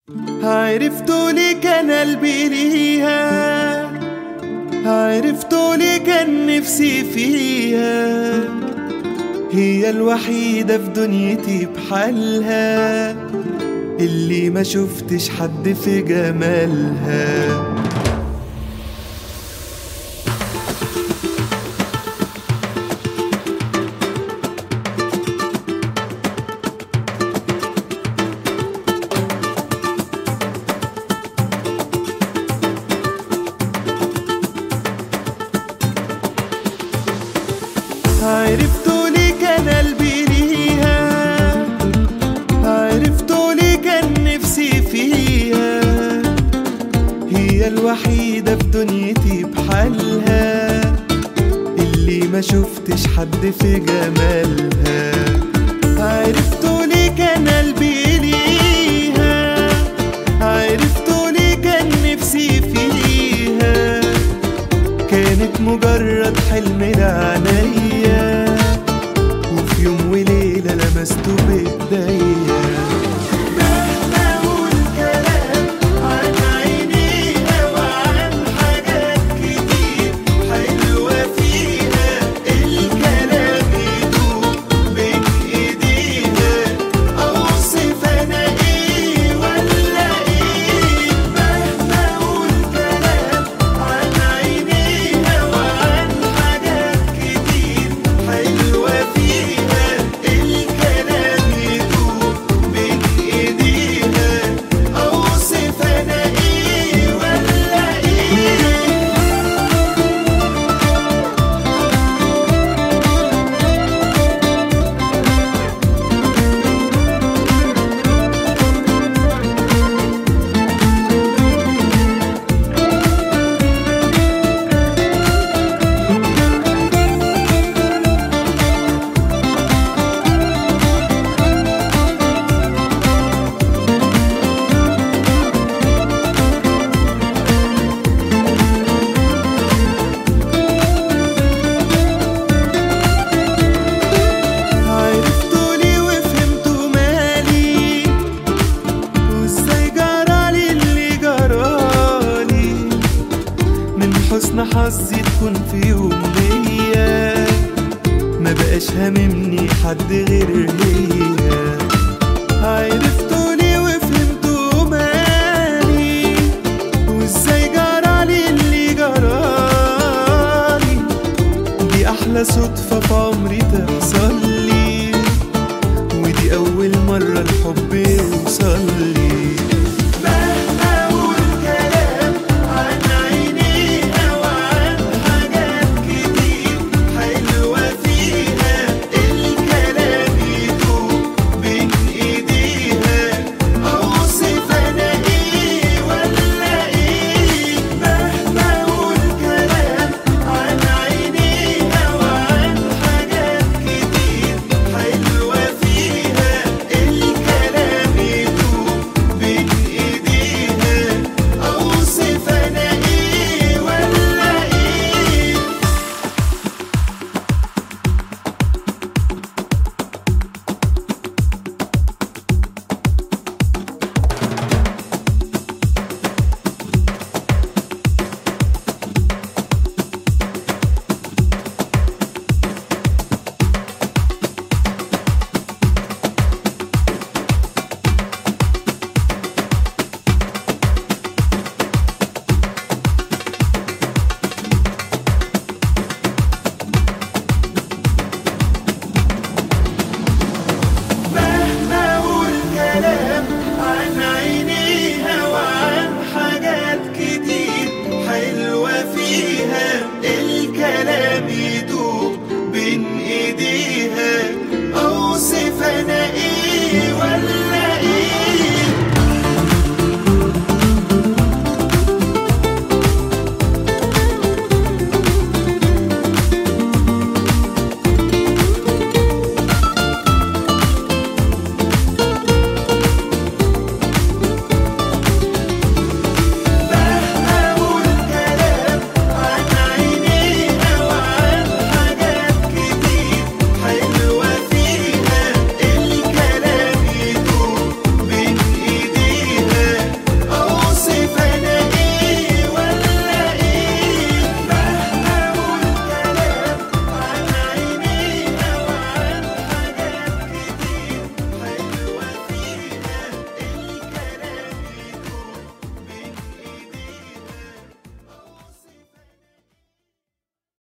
عرفتوا لي كان قلبي ليها عرفتوا لي كان نفسي فيها هي الوحيدة في دنيتي بحالها اللي ما شفتش حد في جمالها عرفتوا لي كان قلبي ليها عرفتوا لي كان نفسي فيها هي الوحيدة في دنيتي بحالها اللي ما شفتش حد في جمالها عرفتوا لي كان قلبي ليها عرفتوا لي كان نفسي فيها كانت مجرد حلم لعنيا وفي يوم وليلة لمسته بإيديا مهما أقول كلام عن عينيها وعن حاجات كتير حلوة فيها الكلام يدوب بين إيديها أوصف أنا إيه ولا إيه مهما أقول كلام عن عينيها وعن حاجات كتير حلوة فيها الكلام يدوب بين إيديها أوصف أنا إيه ولا إيه عرفتوا لي وفهمتوا مالي وازاي جرالي اللي جرالي من حسن حظي تكون في يوم ليا ما بقاش هاممني حد غير هي